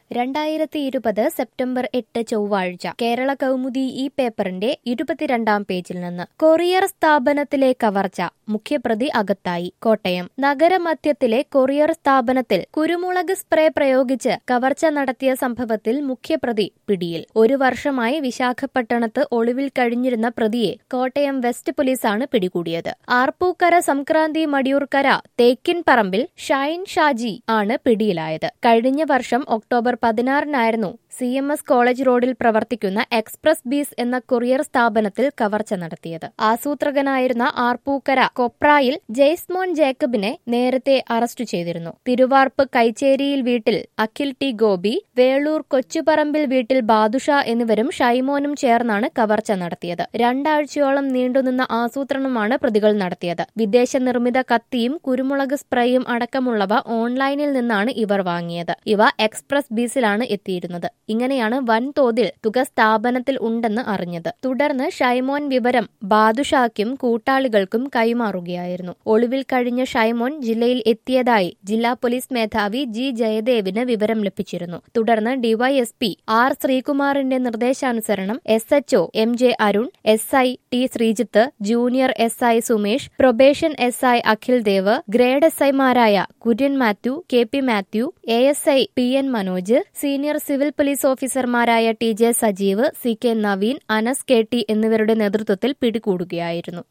രണ്ടായിരത്തി ഇരുപത് സെപ്റ്റംബർ എട്ട് ചൊവ്വാഴ്ച കേരള കൗമുദി ഈ പേപ്പറിന്റെ ഇരുപത്തിരണ്ടാം പേജിൽ നിന്ന് കൊറിയർ സ്ഥാപനത്തിലെ കവർച്ച മുഖ്യപ്രതി അകത്തായി കോട്ടയം നഗരമധ്യത്തിലെ കൊറിയർ സ്ഥാപനത്തിൽ കുരുമുളക് സ്പ്രേ പ്രയോഗിച്ച് കവർച്ച നടത്തിയ സംഭവത്തിൽ മുഖ്യപ്രതി പിടിയിൽ ഒരു വർഷമായി വിശാഖപട്ടണത്ത് ഒളിവിൽ കഴിഞ്ഞിരുന്ന പ്രതിയെ കോട്ടയം വെസ്റ്റ് പോലീസാണ് പിടികൂടിയത് ആർപ്പൂക്കര സംക്രാന്തി മടിയൂർക്കര തേക്കിൻ പറമ്പിൽ ഷൈൻ ഷാജി ആണ് പിടിയിലായത് കഴിഞ്ഞ വർഷം ഒക്ടോബർ പതിനാറിനായിരുന്നു സി എം എസ് കോളേജ് റോഡിൽ പ്രവർത്തിക്കുന്ന എക്സ്പ്രസ് ബീസ് എന്ന കൊറിയർ സ്ഥാപനത്തിൽ കവർച്ച നടത്തിയത് ആസൂത്രകനായിരുന്ന ആർപ്പൂക്കര കൊപ്രായിൽ ജെയ്സ്മോൻ ജേക്കബിനെ നേരത്തെ അറസ്റ്റ് ചെയ്തിരുന്നു തിരുവാർപ്പ് കൈച്ചേരിയിൽ വീട്ടിൽ അഖിൽ ടി ഗോപി വേളൂർ കൊച്ചുപറമ്പിൽ വീട്ടിൽ ബാദുഷ എന്നിവരും ഷൈമോനും ചേർന്നാണ് കവർച്ച നടത്തിയത് രണ്ടാഴ്ചയോളം നീണ്ടുനിന്ന ആസൂത്രണമാണ് പ്രതികൾ നടത്തിയത് വിദേശ നിർമ്മിത കത്തിയും കുരുമുളക് സ്പ്രേയും അടക്കമുള്ളവ ഓൺലൈനിൽ നിന്നാണ് ഇവർ വാങ്ങിയത് ഇവ എക്സ്പ്രസ് ബീസിലാണ് എത്തിയിരുന്നത് ഇങ്ങനെയാണ് വൻതോതിൽ തുക സ്ഥാപനത്തിൽ ഉണ്ടെന്ന് അറിഞ്ഞത് തുടർന്ന് ഷൈമോൻ വിവരം ബാദുഷാക്കും കൂട്ടാളികൾക്കും കൈമാറുകയായിരുന്നു ഒളിവിൽ കഴിഞ്ഞ ഷൈമോൻ ജില്ലയിൽ എത്തിയതായി ജില്ലാ പോലീസ് മേധാവി ജി ജയദേവിന് വിവരം ലഭിച്ചിരുന്നു തുടർന്ന് ഡിവൈഎസ്പി ആർ ശ്രീകുമാറിന്റെ നിർദ്ദേശാനുസരണം S HO M J Arun S I T Sreejith junior S I Sumesh probation S I Akhil Dev grade S ഐമാരായ Kurian Mathew K P Mathew A S I P N Manoj senior civil police ഓഫീസർമാരായ T J Sajeev C K Naveen Anas K T എന്നിവരുടെ നേതൃത്വത്തിൽ പിടികൂടുകയായിരുന്നു